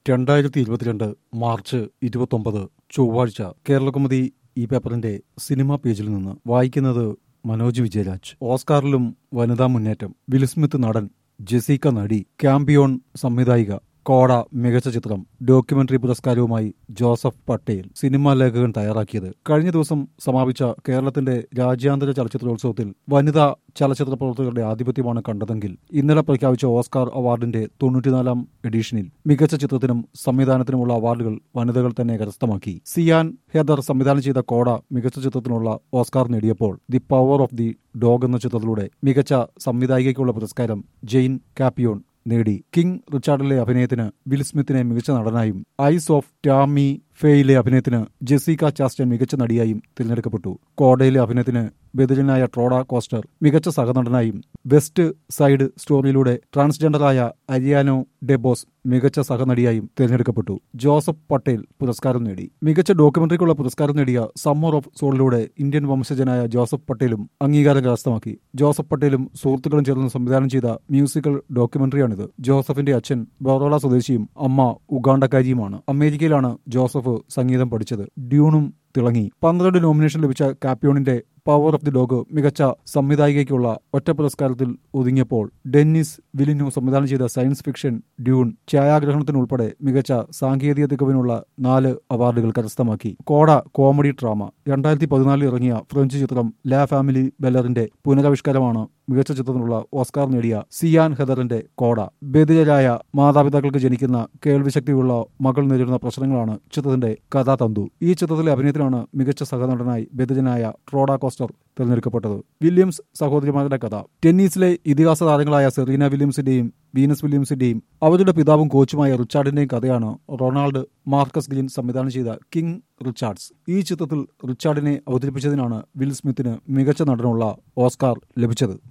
രണ്ടായിരത്തി ഇരുപത്തിരണ്ട് മാർച്ച് ഇരുപത്തൊമ്പത് ചൊവ്വാഴ്ച കേരളകൗമുദി ഈ പേപ്പറിന്റെ സിനിമാ പേജിൽ നിന്ന് വായിക്കുന്നത് മനോജ് വിജയരാജ് ഓസ്കാറിലും വനിതാ മുന്നേറ്റം വിൽസ്മിത്ത് നടൻ ജെസിക്ക നടി ക്യാമ്പിയോൺ സംവിധായിക കോട മികച്ച ചിത്രം ഡോക്യുമെന്ററി പുരസ്കാരവുമായി ജോസഫ് പട്ടേൽ സിനിമാ ലേഖകൻ തയ്യാറാക്കിയത് കഴിഞ്ഞ ദിവസം സമാപിച്ച കേരളത്തിന്റെ രാജ്യാന്തര ചലച്ചിത്രോത്സവത്തിൽ വനിതാ ചലച്ചിത്ര പ്രവർത്തകരുടെ ആധിപത്യമാണ് കണ്ടതെങ്കിൽ ഇന്നലെ പ്രഖ്യാപിച്ച ഓസ്കാർ അവാർഡിന്റെ തൊണ്ണൂറ്റിനാലാം എഡിഷനിൽ മികച്ച ചിത്രത്തിനും സംവിധാനത്തിനുമുള്ള അവാർഡുകൾ വനിതകൾ തന്നെ കരസ്ഥമാക്കി സിയാൻ ഹെദർ സംവിധാനം ചെയ്ത കോട മികച്ച ചിത്രത്തിനുള്ള ഓസ്കാർ നേടിയപ്പോൾ the power of the dog എന്ന ചിത്രത്തിലൂടെ മികച്ച സംവിധായികയ്ക്കുള്ള പുരസ്കാരം ജെയിൻ കാപ്പിയോൺ നേടി കിങ് റിച്ചാർഡിലെ അഭിനയത്തിന് വിൽ സ്മിത്തിനെ മികച്ച നടനായും ഐസ് ഓഫ് ടാമി ഫേയിലെ അഭിനയത്തിന് ജെസിക്ക ചാസ്റ്റൻ മികച്ച നടിയായും തിരഞ്ഞെടുക്കപ്പെട്ടു കോടയിലെ അഭിനയത്തിന് ബദിലനായ ട്രോഡ കോസ്റ്റർ മികച്ച സഹനടനായും വെസ്റ്റ് സൈഡ് സ്റ്റോറിയിലൂടെ ട്രാൻസ്ജെൻഡറായ അരിയാനോ ഡെബോസ് മികച്ച സഹനടിയായും തിരഞ്ഞെടുക്കപ്പെട്ടു ജോസഫ് പട്ടേൽ പുരസ്കാരം നേടി മികച്ച ഡോക്യുമെന്ററിക്കുള്ള പുരസ്കാരം നേടിയ സമ്മർ ഓഫ് സോളിലൂടെ ഇന്ത്യൻ വംശജനായ ജോസഫ് പട്ടേലും അംഗീകാരം കരസ്ഥമാക്കി ജോസഫ് പട്ടേലും സുഹൃത്തുക്കളും ചേർന്ന് സംവിധാനം ചെയ്ത മ്യൂസിക്കൽ ഡോക്യുമെന്ററിയാണിത് ജോസഫിന്റെ അച്ഛൻ ബറോള സ്വദേശിയും അമ്മ ഉഗാണ്ടക്കാരിയുമാണ് അമേരിക്കയിലാണ് ജോസഫ് സംഗീതം പഠിച്ചത് ഡ്യൂണും തിളങ്ങി പന്ത്രണ്ട് നോമിനേഷൻ ലഭിച്ച കാപ്യോണിന്റെ പവർ ഓഫ് ദി ഡോഗ് മികച്ച സംവിധായികയ്ക്കുള്ള ഒറ്റ പുരസ്കാരത്തിൽ ഒതുങ്ങിയപ്പോൾ ഡെന്നിസ് വിലിനു സംവിധാനം ചെയ്ത സയൻസ് ഫിക്ഷൻ ഡ്യൂൺ ഛായാഗ്രഹണത്തിനുൾപ്പെടെ മികച്ച സാങ്കേതിക തികവിനുള്ള നാല് അവാർഡുകൾ കരസ്ഥമാക്കി കോട കോമഡി ഡ്രാമ രണ്ടായിരത്തി പതിനാലിൽ ഇറങ്ങിയ ഫ്രഞ്ച് ചിത്രം ലാ ഫാമിലി ബെല്ലറിന്റെ പുനരാവിഷ്കാരമാണ് മികച്ച ചിത്രത്തിനുള്ള ഓസ്കാർ നേടിയ സിയാൻ ഹെദറിന്റെ കോട ബധിരരായ മാതാപിതാക്കൾക്ക് ജനിക്കുന്ന കേൾവിശക്തിയുള്ള മകൾ നേരിടുന്ന പ്രശ്നങ്ങളാണ് ചിത്രത്തിന്റെ കഥാതന്തു ഈ ചിത്രത്തിലെ അഭിനയത്തിനാണ് മികച്ച സഹനടനായി ബധിരനായ ട്രോഡ കോസ്റ്റർ തിരഞ്ഞെടുക്കപ്പെട്ടത് വില്യംസ് സഹോദരിമാരുടെ കഥ ടെന്നീസിലെ ഇതിഹാസ താരങ്ങളായ സെറീന വില്യംസിന്റെയും വീനസ് വില്യംസിന്റെയും അവരുടെ പിതാവും കോച്ചുമായ റിച്ചാർഡിന്റെയും കഥയാണ് റൊണാൾഡ് മാർക്കസ് ഗ്രീൻ സംവിധാനം ചെയ്ത കിങ് റിച്ചാർഡ്സ് ഈ ചിത്രത്തിൽ റിച്ചാർഡിനെ അവതരിപ്പിച്ചതിനാണ് വിൽ സ്മിത്തിന് മികച്ച നടനുള്ള ഓസ്കാർ ലഭിച്ചത്